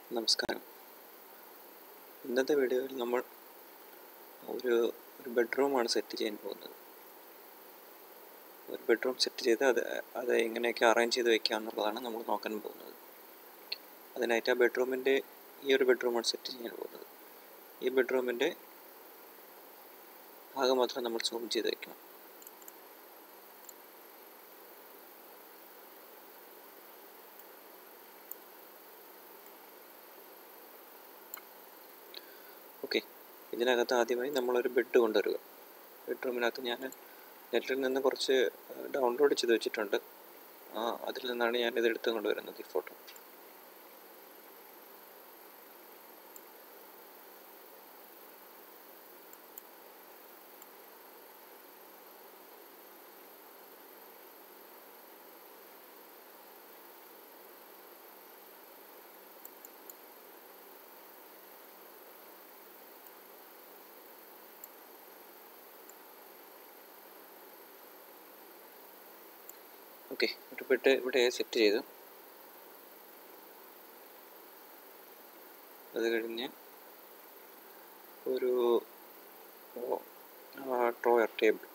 നമസ്കാരം ഇന്നത്തെ വീഡിയോയിൽ നമ്മൾ ഒരു ഒരു ബെഡ്റൂമാണ് സെറ്റ് ചെയ്യാൻ പോകുന്നത് ഒരു ബെഡ്റൂം സെറ്റ് ചെയ്ത് അത് അത് എങ്ങനെയൊക്കെ അറേഞ്ച് ചെയ്ത് വെക്കാം എന്നുള്ളതാണ് നമ്മൾ നോക്കാൻ പോകുന്നത് അതിനായിട്ട് ആ ബെഡ്റൂമിൻ്റെ ഈ ഒരു ബെഡ്റൂമാണ് സെറ്റ് ചെയ്യാൻ പോകുന്നത് ഈ ബെഡ്റൂമിൻ്റെ ഭാഗം മാത്രം നമ്മൾ സൂം ചെയ്ത് വെക്കണം ഓക്കെ ഇതിനകത്ത് ആദ്യമായി നമ്മളൊരു ബെഡ് കൊണ്ടുവരിക ബെഡ്റൂമിനകത്ത് ഞാൻ നെറ്റിൽ നിന്ന് കുറച്ച് ഡൗൺലോഡ് ചെയ്ത് വെച്ചിട്ടുണ്ട് ആ അതിൽ നിന്നാണ് ഞാൻ ഇത് എടുത്ത് കൊണ്ടുവരുന്നത് ഈ ഫോട്ടോ ഓക്കെ ഒരു ബെഡ് ഇവിടെ സെറ്റ് ചെയ്തു അത് കഴിഞ്ഞ് ഒരു ഡ്രോയർ ടേബിൾ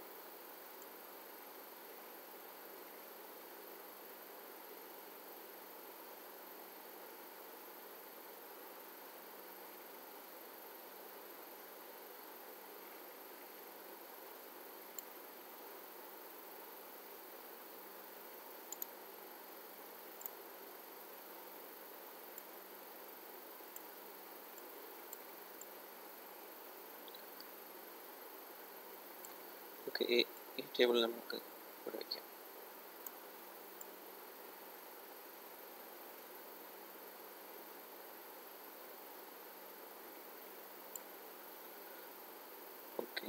ഓക്കെ ഈ ഈ ടേബിൾ നമുക്ക് ഇവിടെ വയ്ക്കാം ഓക്കെ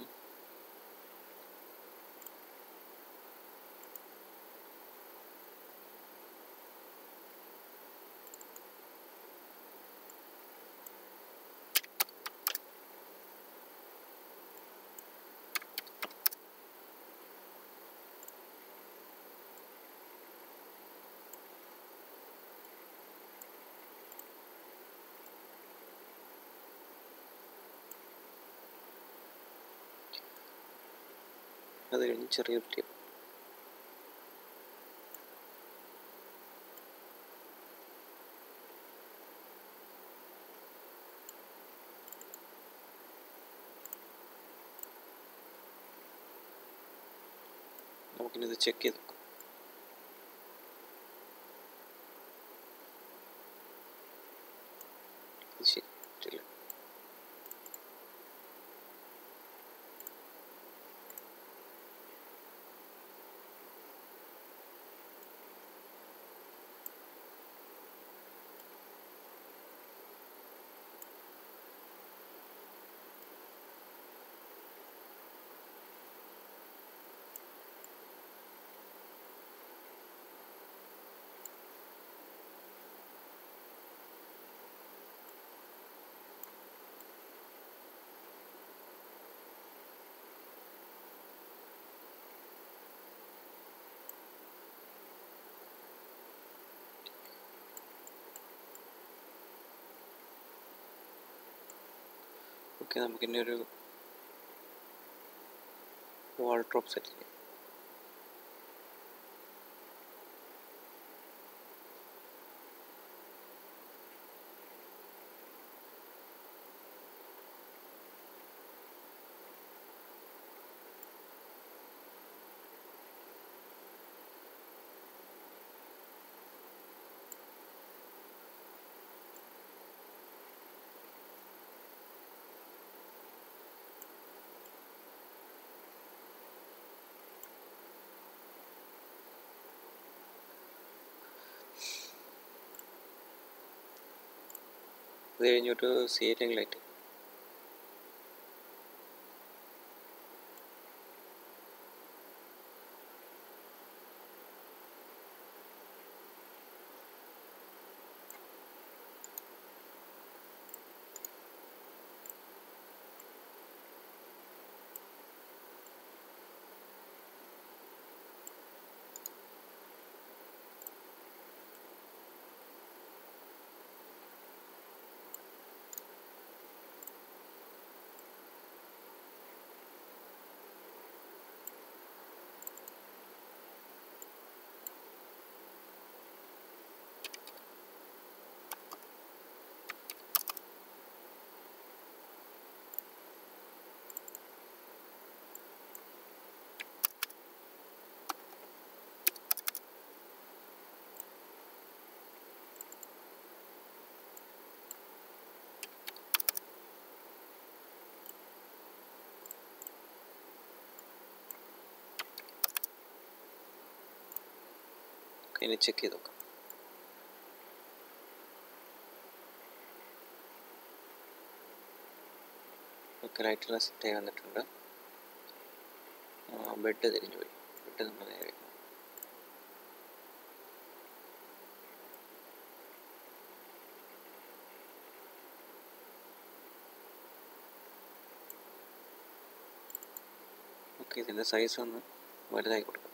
അത് കഴിഞ്ഞ് ചെറിയൊരു ടേബിൾ നമുക്കിനിത് ചെക്ക് ചെയ്ത് നോക്കാം ഇത് ശരിയല്ല ഓക്കെ നമുക്കിനി ഒരു വാൾ ഡ്രോപ്പ് സെറ്റ് ചെയ്യാം അത് കഴിഞ്ഞൊരു സീലിംഗ് ലൈറ്റ് ഇനി ചെക്ക് ചെയ്ത് നോക്കാം ഓക്കെ ലൈറ്റെല്ലാം സെറ്റായി വന്നിട്ടുണ്ട് ബെഡ് തിരിഞ്ഞു പോയി ബെഡ് നമ്മൾ നേരെ വെക്കണം ഓക്കെ ഇതിൻ്റെ സൈസ് ഒന്ന് വലുതായി കൊടുക്കാം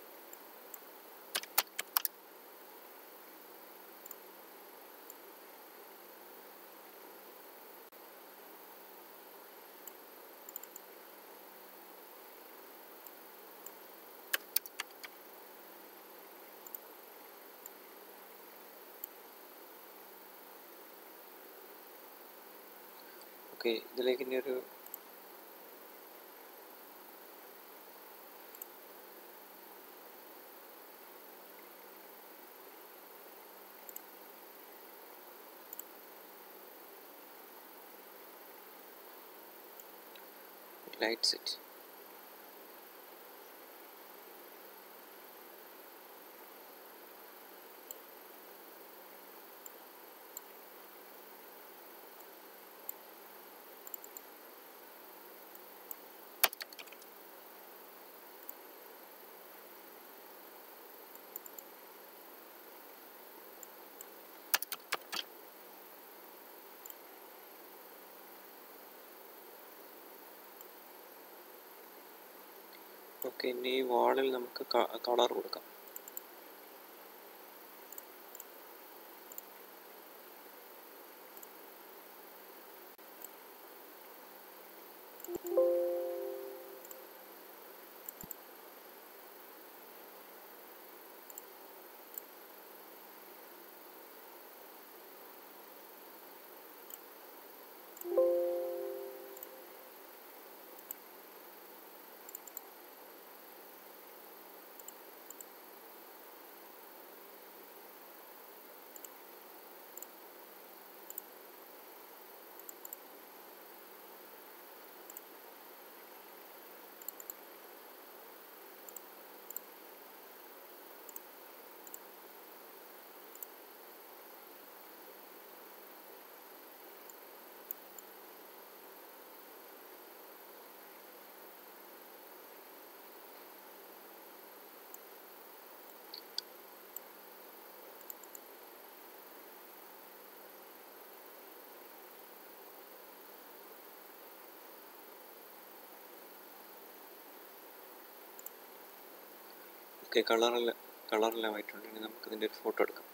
ഓക്കെ ഇതിലേക്ക് ഇനി ഒരു ലൈറ്റ് സെറ്റ് ഓക്കെ ഇനി ഈ വാളിൽ നമുക്ക് കളർ കൊടുക്കാം ഓക്കെ കളറെല്ലാം കളറെല്ലാം ആയിട്ടുണ്ട് ഇനി നമുക്ക് ഇതിൻ്റെ ഒരു ഫോട്ടോ എടുക്കാം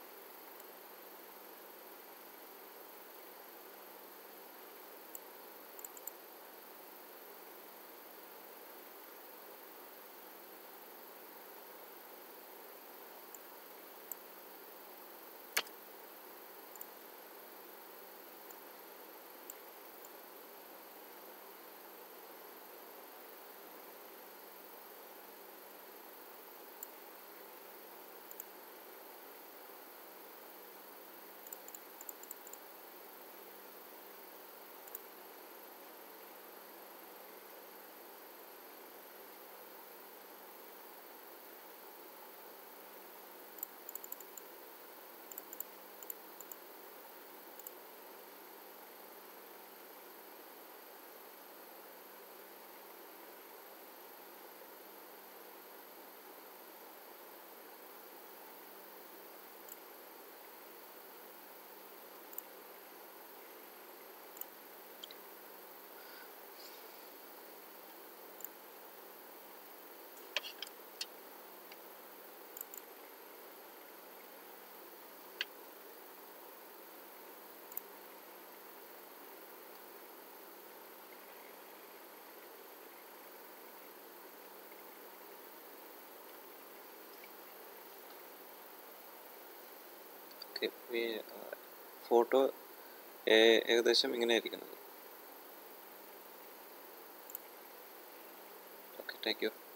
ഓക്കെ ഫോട്ടോ ഏകദേശം ഇങ്ങനെ ഇരിക്കുന്നത് ഓക്കെ താങ്ക് യു